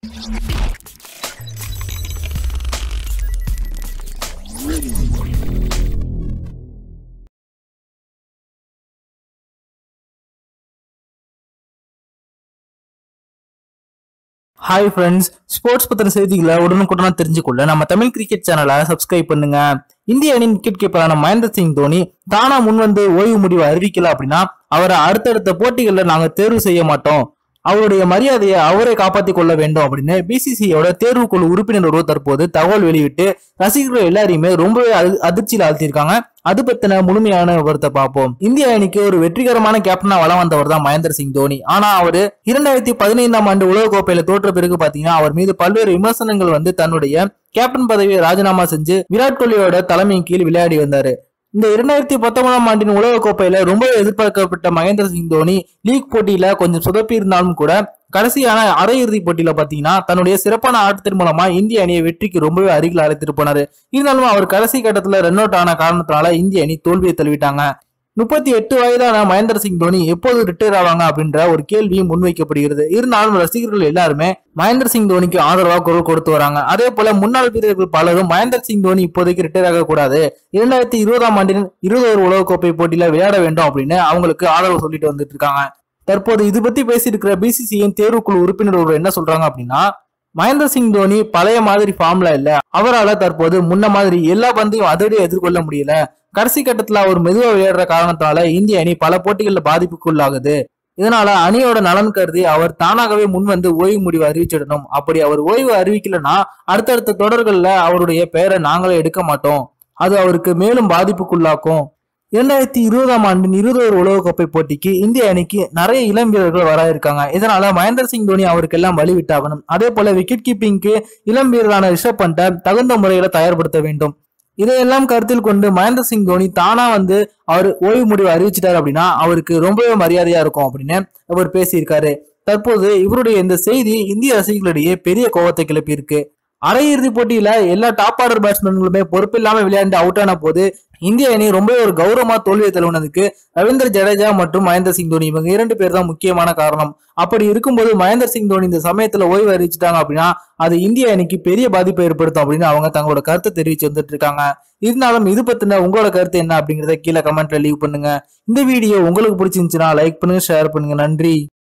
hi friends sports பத்தின செய்திகளை உடனுக்குடனா தெரிஞ்சுக்கொள்ள நம்ம தமிழ் கிரிக்கெட் சேனலை சப்ஸ்கிரைப் பண்ணுங்க இந்திய அணியின் விக்கெட் கீப்பரான மகேந்திர சிங் தோனி தானா முன் வந்து ஓய்வு முடிவு அறிவிக்கல அப்படின்னா அவரை அடுத்தடுத்த போட்டிகளில் நாங்க தேர்வு செய்ய மாட்டோம் அவருடைய மரியாதையை அவரே காப்பாற்றிக் கொள்ள வேண்டும் அப்படின்னு பிசிசியோட தேர்வுக்குழு உறுப்பினர் ஒருவர் தற்போது தகவல் வெளியிட்டு ரசிகர்கள் எல்லாரையுமே ரொம்பவே அதி- அதிர்ச்சியில் ஆழ்த்தியிருக்காங்க அது பத்தின முழுமையான விவரத்தை பார்ப்போம் இந்திய அணிக்கு ஒரு வெற்றிகரமான கேப்டனா வலம் வந்தவர் தான் மகேந்திர சிங் தோனி ஆனா அவரு இரண்டாயிரத்தி பதினைந்தாம் ஆண்டு உலகக்கோப்பையில தோற்ற பிறகு பாத்தீங்கன்னா அவர் மீது பல்வேறு விமர்சனங்கள் வந்து தன்னுடைய கேப்டன் பதவியை ராஜினாமா செஞ்சு விராட் கோலியோட தலைமையின் கீழ் விளையாடி வந்தாரு இந்த இரண்டாயிரத்தி பத்தொன்பதாம் ஆண்டின் உலக கோப்பையில ரொம்ப எதிர்பார்க்கப்பட்ட மகேந்திர சிங் தோனி லீக் போட்டியில கொஞ்சம் சொதப்பி இருந்தாலும் கூட கடைசியான அரையிறுதி போட்டியில பாத்தீங்கன்னா தன்னுடைய சிறப்பான ஆட்டத்தின் மூலமா இந்திய அணியை வெற்றிக்கு ரொம்பவே அருகில் அழைத்துட்டு போனாரு இருந்தாலும் அவர் கடைசி கட்டத்துல ரன் அவுட் ஆன காரணத்தினால இந்திய அணி தோல்வியை தழுவிட்டாங்க முப்பத்தி எட்டு வயதான மகேந்திர சிங் தோனி எப்போது ரிட்டையர் ஆவாங்க அப்படின்ற ஒரு கேள்வியும் முன்வைக்கப்படுகிறது இருந்தாலும் ரசிகர்கள் எல்லாருமே மகேந்திர சிங் தோனிக்கு ஆதரவா குரல் கொடுத்து வராங்க அதே போல முன்னாள் வீரர்கள் பலரும் மகேந்திர சிங் தோனி இப்போதைக்கு ரிட்டையர் ஆக கூடாது இரண்டாயிரத்தி இருபதாம் ஆண்டின் இருபது ஒரு உலகக்கோப்பை போட்டியில விளையாட வேண்டும் அப்படின்னு அவங்களுக்கு ஆதரவு சொல்லிட்டு வந்துட்டு இருக்காங்க தற்போது இது பத்தி பேசியிருக்கிற பிசிசியின் தேர்வுக்குழு உறுப்பினர் ஒருவர் என்ன சொல்றாங்க அப்படின்னா மகேந்திர சிங் தோனி பழைய மாதிரி ஃபார்ம்ல இல்ல அவரால தற்போது முன்ன மாதிரி எல்லா பந்தையும் அதிரடியா எதிர்கொள்ள முடியல கடைசி கட்டத்துல அவர் மெதுவா விளையாடுற காரணத்தால இந்திய அணி பல போட்டிகள்ல பாதிப்புக்குள்ளாகுது இதனால அணியோட நலன் கருதி அவர் தானாகவே முன் வந்து ஓய்வு முடிவு அறிவிச்சிடணும் அப்படி அவர் ஓய்வு அறிவிக்கலன்னா அடுத்தடுத்த தொடர்கள்ல அவருடைய பெயரை நாங்களே எடுக்க மாட்டோம் அது அவருக்கு மேலும் பாதிப்புக்குள்ளாக்கும் இரண்டாயிரத்தி இருபதாம் ஆண்டின் இருபது உலகக்கோப்பை போட்டிக்கு இந்திய அணிக்கு நிறைய இளம் வீரர்கள் வர இருக்காங்க இதனால மகேந்திர சிங் தோனி அவருக்கெல்லாம் வழிவிட்டாகணும் அதே போல விக்கெட் கீப்பிங்க்கு இளம் வீரரான ரிஷப் பண்டை தகுந்த முறையில தயார்படுத்த வேண்டும் இதையெல்லாம் கருத்தில் கொண்டு மகேந்திர சிங் தோனி தானா வந்து அவர் ஓய்வு முடிவு அறிவிச்சிட்டாரு அப்படின்னா அவருக்கு ரொம்பவே மரியாதையா இருக்கும் அப்படின்னு அவர் பேசியிருக்காரு தற்போது இவருடைய இந்த செய்தி இந்திய ரசிகர்களிடையே பெரிய கோபத்தை கிளப்பியிருக்கு அரையிறுதி போட்டியில எல்லா டாப் ஆர்டர் பேட்ஸ்மேன்களுமே பொறுப்பில்லாம விளையாண்டு அவுட் ஆன போது இந்திய அணி ரொம்ப ஒரு கௌரவமா தோல்வியை தழுவினதுக்கு ரவீந்திர ஜடேஜா மற்றும் மகேந்திர சிங் தோனி இவங்க இரண்டு பேர் தான் முக்கியமான காரணம் அப்படி இருக்கும்போது மகேந்திர சிங் தோனி இந்த சமயத்துல ஓய்வு அறிவிச்சிட்டாங்க அப்படின்னா அது இந்திய அணிக்கு பெரிய பாதிப்பை ஏற்படுத்தும் அப்படின்னு அவங்க தங்களோட கருத்தை தெரிவிச்சு வந்துட்டு இருக்காங்க இருந்தாலும் இது பத்தின உங்களோட கருத்து என்ன அப்படிங்கறத கீழே கமெண்ட்ல லீவ் பண்ணுங்க இந்த வீடியோ உங்களுக்கு பிடிச்சிருந்துச்சுன்னா லைக் பண்ணுங்க ஷேர் பண்ணுங்க நன்றி